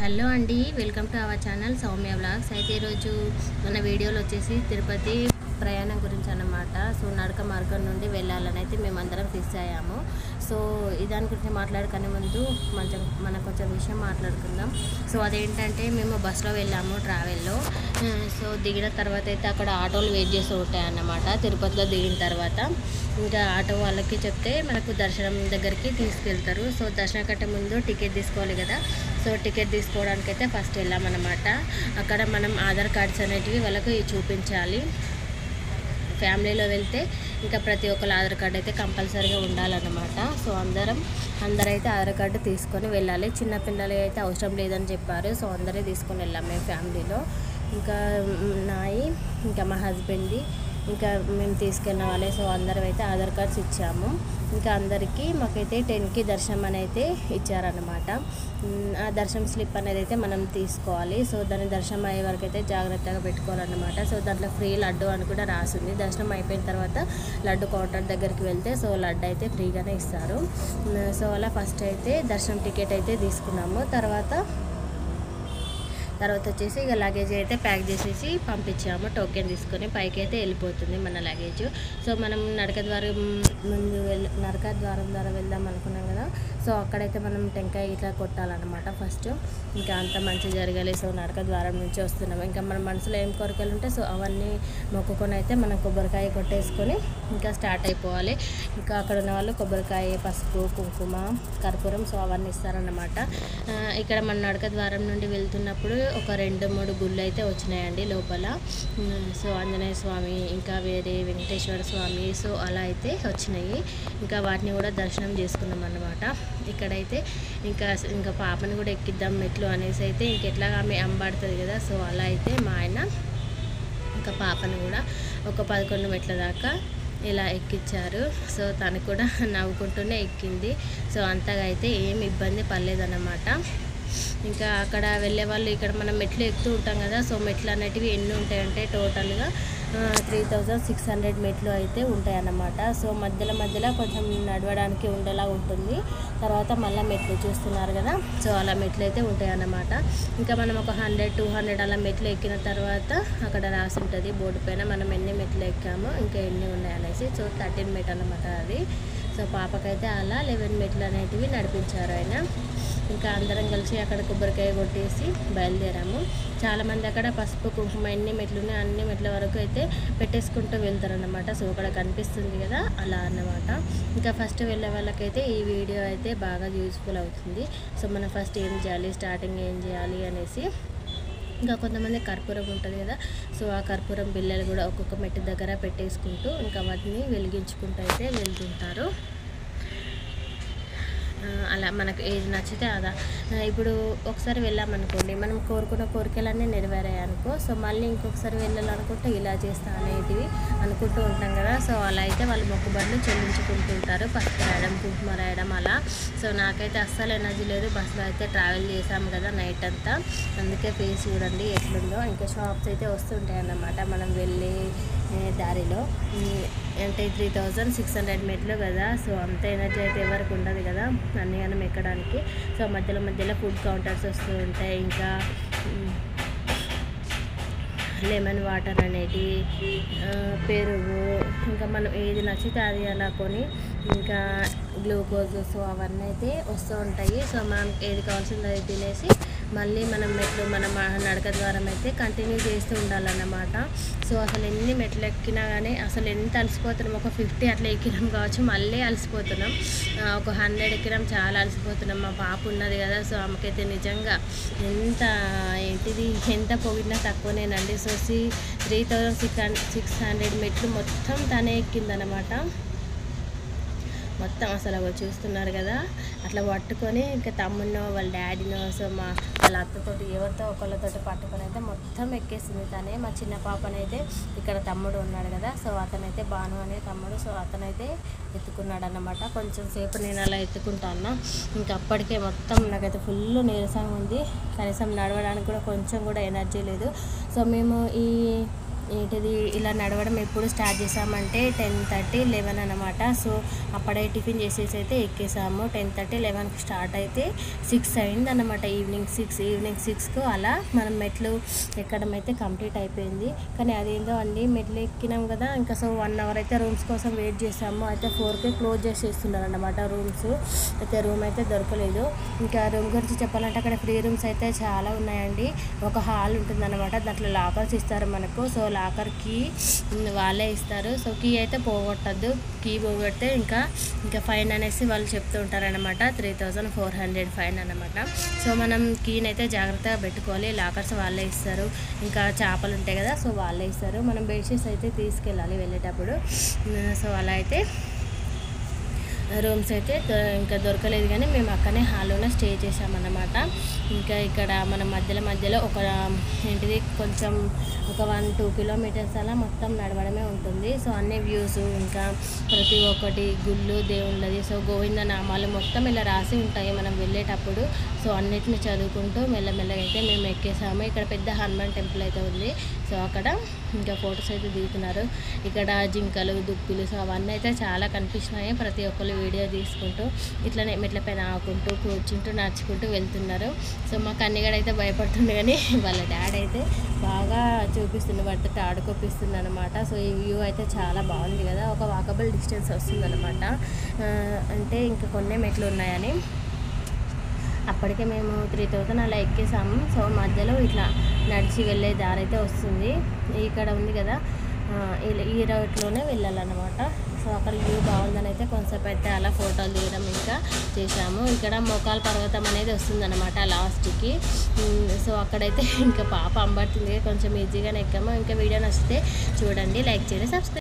hello అండి welcome to our channel Soumya blogs అయితే ఈరోజు మన వీడియోలో వచ్చేసి తిరుపతి ప్రయాణం గురించి అన్నమాట సో నడక మార్గం నుండి వెళ్ళాలని అయితే మేమందరం ఫిక్స్ అయ్యాము సో ఈ దాని గురించి మాట్లాడుకునే ముందు కొంచెం మన కొంచెం విషయం మాట్లాడుకుందాం సో అదేంటంటే మేము బస్సులో వెళ్ళాము ట్రావెల్లో సో దిగిన తర్వాత అయితే అక్కడ ఆటోలు వెయిట్ చేస్తూ ఉంటాయి అన్నమాట తిరుపతిలో దిగిన తర్వాత ఇంకా ఆటో వాళ్ళకి చెప్తే మనకు దర్శనం దగ్గరికి తీసుకెళ్తారు సో దర్శనం కంటే ముందు టికెట్ తీసుకోవాలి కదా సో టికెట్ తీసుకోవడానికి అయితే ఫస్ట్ వెళ్ళామన్నమాట అక్కడ మనం ఆధార్ కార్డ్స్ అనేటివి వాళ్ళకి చూపించాలి ఫ్యామిలీలో వెళ్తే ఇంకా ప్రతి ఒక్కరు ఆధార్ కార్డు అయితే కంపల్సరీగా ఉండాలన్నమాట సో అందరం అందరైతే ఆధార్ కార్డు తీసుకొని వెళ్ళాలి చిన్న పిల్లలు అయితే అవసరం లేదని చెప్పారు సో అందరే తీసుకొని వెళ్ళాం మేము ఫ్యామిలీలో ఇంకా మ్, నాయి ఇంకా మా హస్బెండ్ది ఇంకా మేము తీసుకెళ్ళిన వాళ్ళే సో అందరం అయితే ఆధార్ కార్డ్స్ ఇచ్చాము ఇంకా అందరికీ మాకైతే టెన్కి దర్శనం అని అయితే ఇచ్చారనమాట మ్, ఆ దర్శనం స్లిప్ అనేది అయితే మనం తీసుకోవాలి సో దాని దర్శనం అయ్యే వరకు అయితే జాగ్రత్తగా పెట్టుకోవాలన్నమాట సో దాంట్లో ఫ్రీ లడ్డు అని కూడా రాసింది దర్శనం అయిపోయిన తర్వాత లడ్డు కౌంటర్ దగ్గరికి వెళ్తే సో లడ్డు అయితే ఫ్రీగానే ఇస్తారు మ్, సో అలా ఫస్ట్ అయితే దర్శనం టికెట్ అయితే తీసుకున్నాము తర్వాత తర్వాత వచ్చేసి ఇక లగేజ్ అయితే ప్యాక్ చేసేసి పంపించాము టోకెన్ తీసుకొని పైకి అయితే వెళ్ళిపోతుంది మన లగేజ్ సో మనం నడక ద్వారం ముందు వెళ్ళ నడక ద్వారం ద్వారా వెళ్దాం అనుకున్నాం కదా సో అక్కడైతే మనం టెంకాయ ఇట్లా కొట్టాలన్నమాట ఫస్ట్ ఇంకా అంత మంచి జరగాలి సో నడక ద్వారం నుంచి వస్తున్నాం ఇంకా మన మనసులో ఏం కోరికలు ఉంటే సో అవన్నీ మొక్కుకొని అయితే మనం కొబ్బరికాయ కొట్టేసుకొని ఇంకా స్టార్ట్ అయిపోవాలి ఇంకా అక్కడ ఉన్న వాళ్ళు కొబ్బరికాయ పసుపు కుంకుమ కర్పూరం సో అవన్నీ ఇస్తారన్నమాట ఆ, ఇక్కడ మన నడక ద్వారం నుండి వెళ్తున్నప్పుడు ఒక రెండు మూడు గుళ్ళు అయితే వచ్చినాయండి లోపల ఉమ్, సో ఆంజనేయ స్వామి ఇంకా వేరే వెంకటేశ్వర స్వామి సో అలా అయితే వచ్చినాయి ఇంకా వాటిని కూడా దర్శనం చేసుకున్నాం అన్నమాట ఇక్కడైతే ఇంకా ఇంకా పాపని కూడా ఎక్కిద్దాం మెట్లు అనేసి అయితే ఇంకెట్లా ఆమె అంబాడుతుంది కదా సో అలా అయితే మా ఆయన ఇంకా పాపను కూడా ఒక పదకొండు మెట్ల దాకా ఇలా ఎక్కించారు సో తను కూడా నవ్వుకుంటూనే ఎక్కింది సో అంతగా అయితే ఏం ఇబ్బంది పడలేదన్నమాట ఇంకా అక్కడ వెళ్ళే వాళ్ళు ఇక్కడ మనం మెట్లు ఎక్కుతూ ఉంటాం కదా సో మెట్లు అనేటివి ఎన్ని ఉంటాయంటే టోటల్గా త్రీ థౌజండ్ సిక్స్ హండ్రెడ్ మెట్లు అయితే ఉంటాయన్నమాట సో మధ్యలో మధ్యలో కొంచెం నడవడానికి ఉండేలా ఉంటుంది తర్వాత మళ్ళీ మెట్లు చూస్తున్నారు కదా సో అలా మెట్లు అయితే ఉంటాయి అన్నమాట ఇంకా మనం ఒక హండ్రెడ్ టూ హండ్రెడ్ అలా మెట్లు ఎక్కిన తర్వాత అక్కడ రాసి ఉంటుంది బోర్డు పైన మనం ఎన్ని మెట్లు ఎక్కామో ఇంకా ఎన్ని ఉన్నాయి అనేసి సో థర్టీన్ మెట్ అన్నమాట అది సో పాపకైతే అలా లెవెన్ మెట్లు అనేటివి నడిపించారు ఆయన ఇంకా అందరం కలిసి అక్కడ కొబ్బరికాయ కొట్టేసి బయలుదేరాము చాలామంది అక్కడ పసుపు కుంకుమ ఎన్ని మెట్లు ఉన్నాయి అన్ని మెట్ల వరకు అయితే పెట్టేసుకుంటూ వెళ్తారన్నమాట సో అక్కడ కనిపిస్తుంది కదా అలా అన్నమాట ఇంకా ఫస్ట్ వెళ్ళే వాళ్ళకైతే ఈ వీడియో అయితే బాగా యూజ్ఫుల్ అవుతుంది సో మనం ఫస్ట్ ఏం చేయాలి స్టార్టింగ్ ఏం చేయాలి అనేసి ఇంకా కొంతమంది కర్పూరం ఉంటుంది కదా సో ఆ కర్పూరం బిళ్ళలు కూడా ఒక్కొక్క మెట్టు దగ్గర పెట్టేసుకుంటూ ఇంకా వాటిని వెలిగించుకుంటూ అయితే వెళ్తుంటారు ఆ, అలా మనకు ఏది నచ్చితే అదా ఆ, ఇప్పుడు ఒకసారి వెళ్ళామనుకోండి మనం కోరుకున్న కోరికలన్నీ నెరవేరాయి అనుకో సో మళ్ళీ ఇంకొకసారి వెళ్ళాలనుకుంటే ఇలా చేస్తా అనేటివి అనుకుంటూ ఉంటాం కదా సో అలా అయితే వాళ్ళు మొక్కుబడులు చెల్లించుకుంటుంటారు పసుపు రాయడం కుంకుమ రాయడం అలా సో నాకైతే అస్సలు ఎనర్జీ లేదు బస్సులో అయితే ట్రావెల్ చేసాము కదా నైట్ అంతా అందుకే ఫేస్ చూడండి ఎట్లుందో ఇంకా షాప్స్ అయితే వస్తుంటాయి అన్నమాట మనం వెళ్ళే ఏ, దారిలో ఉమ్, అంటే త్రీ థౌజండ్ సిక్స్ హండ్రెడ్ మెట్లు కదా సో అంత ఎనర్జీ అయితే ఎవరికి ఉండదు కదా అన్ని మనం ఎక్కడానికి సో మధ్యలో మధ్యలో ఫుడ్ కౌంటర్స్ వస్తూ ఉంటాయి ఇంకా ఉమ్, లెమన్ వాటర్ అనేది ఆ, పెరుగు ఇంకా మనం ఏది నచ్చితే అది అలా కొని ఇంకా గ్లూకోజ్ సో అవన్నీ అయితే వస్తూ ఉంటాయి సో మనం ఏది కావాల్సిందో అది తినేసి మళ్ళీ మనం మెట్లు మనం ఆ నడక ద్వారం అయితే కంటిన్యూ చేస్తూ ఉండాలన్నమాట సో అసలు ఎన్ని మెట్లు ఎక్కినా కానీ అసలు ఎంత అలసిపోతున్నాం ఒక ఫిఫ్టీ అట్లా ఎక్కినాం కావచ్చు మళ్ళీ అలసిపోతున్నాం ఆ, ఒక హండ్రెడ్ ఎక్కినాం చాలా అలసిపోతున్నాం మా పాప ఉన్నది కదా సో ఆమెకైతే నిజంగా ఎంత ఏంటిది ఎంత పొగిడినా తక్కువనేనండి సో సి three thousand six six hundred మెట్లు మొత్తం తనే ఎక్కిందనమాట మొత్తం అసలు అవి చూస్తున్నారు కదా అట్లా పట్టుకొని ఇంకా తమ్ముడినో వాళ్ళ డాడీనో సో మా వాళ్ళ అత్తతోటి ఎవరితో ఒకళ్ళతోటి పట్టుకొని అయితే మొత్తం ఎక్కేసింది తనే మా చిన్న పాపనైతే ఇక్కడ తమ్ముడు ఉన్నాడు కదా సో అతనైతే బాను అనే తమ్ముడు సో అతనైతే ఎత్తుకున్నాడు అన్నమాట కొంచెం సేపు నేను అలా ఎత్తుకుంటాను ఇంకా అప్పటికే మొత్తం నాకైతే ఫుల్ నీరసంగా ఉంది కనీసం నడవడానికి కూడా కొంచెం కూడా ఎనర్జీ లేదు సో మేము ఈ ఏంటిది ఇలా నడవడం ఎప్పుడు స్టార్ట్ చేసామంటే టెన్ థర్టీ లెవెన్ అనమాట సో అప్పుడే టిఫిన్ చేసేసి అయితే ఎక్కేసాము టెన్ థర్టీ లెవెన్కి స్టార్ట్ అయితే సిక్స్ అయింది అనమాట ఈవినింగ్ సిక్స్ ఈవినింగ్ సిక్స్కు అలా మనం మెట్లు ఎక్కడం అయితే కంప్లీట్ అయిపోయింది కానీ అదేందో అండి మెట్లు ఎక్కినాం కదా ఇంకా సో వన్ అవర్ అయితే రూమ్స్ కోసం వెయిట్ చేసాము అయితే ఫోర్కే క్లోజ్ చేసేస్తున్నారు అనమాట రూమ్స్ అయితే రూమ్ అయితే దొరకలేదు ఇంకా రూమ్ గురించి చెప్పాలంటే అక్కడ ఫ్రీ రూమ్స్ అయితే చాలా ఉన్నాయండి ఒక హాల్ ఉంటుందన్నమాట దాంట్లో లాకర్స్ ఇస్తారు మనకు సో లాకర్ కీ వాళ్ళే ఇస్తారు సో కీ అయితే పోగొట్టద్దు కీ పోగొడితే ఇంకా ఇంకా ఫైన్ అనేసి వాళ్ళు చెప్తూ ఉంటారనమాట three thousand four hundred fine అనమాట సో మనం కీని అయితే జాగ్రత్తగా పెట్టుకోవాలి లాకర్స్ వాళ్ళే ఇస్తారు ఇంకా చేపలు ఉంటాయి కదా సో వాళ్ళే ఇస్తారు మనం బెడ్షీట్స్ అయితే తీసుకెళ్ళాలి వెళ్ళేటప్పుడు సో అలా అయితే రూమ్స్ అయితే దొ- ఇంకా దొరకలేదు కానీ మేము అక్కడనే హాల్లోనే స్టే చేసామన్నమాట ఇంకా ఇక్కడ మన మధ్యలో మధ్యలో ఒక ఏంటిది కొంచెం ఒక వన్ టూ కిలోమీటర్స్ అలా మొత్తం నడవడమే ఉంటుంది సో అన్ని వ్యూస్ ఇంకా ప్రతి ఒక్కటి గుళ్ళు దేవుళ్ళది సో గోవింద నామాలు మొత్తం ఇలా రాసి ఉంటాయి మనం వెళ్ళేటప్పుడు సో అన్నిటిని చదువుకుంటూ మెల్లమెల్లగా అయితే మేము ఎక్కేసాము ఇక్కడ పెద్ద హనుమాన్ టెంపుల్ అయితే ఉంది సో అక్కడ ఇంకా ఫొటోస్ అయితే దిగుతున్నారు ఇక్కడ జింకలు దుప్పులు సో అవన్నీ అయితే చాలా కనిపిస్తున్నాయి ప్రతి ఒక్కరు వీడియో తీసుకుంటూ ఇట్లనే మెట్ల పైన ఆకుంటూ కూర్చుంటూ నడుచుకుంటూ వెళ్తున్నారు సో మా కన్నిగడ అయితే భయపడుతుంది కానీ వాళ్ళ డాడ్ అయితే బాగా చూపిస్తుంది వాటితో ఆడుకోపిస్తుంది అనమాట సో ఈ వ్యూ అయితే చాలా బాగుంది కదా ఒక వాకబుల్ డిస్టెన్స్ వస్తుంది అనమాట అంటే ఇంకా కొన్ని మెట్లు ఉన్నాయని అప్పటికే మేము త్రీ థౌజండ్ అలా ఎక్కేసాము సో మధ్యలో ఇట్లా నడిచి వెళ్ళే దారి అయితే వస్తుంది ఇక్కడ ఉంది కదా ఆ, ఇలా- ఈ రోడ్లోనే వెళ్ళాలన్నమాట సో అక్కడ వ్యూ బాగుందని అయితే కొంచెంసేపు అయితే అలా ఫోటోలు దిగడం ఇంకా చేసాము ఇక్కడ మోకాల పర్వతం అనేది వస్తుందన్నమాట లాస్ట్కి ఉమ్, సో అక్కడైతే ఇంకా పాప అంబడుతుంది కొంచెం ఈజీగానే ఎక్కాము ఇంకా వీడియో నచ్చితే చూడండి లైక్ చేయండి సబ్స్క్రైబ్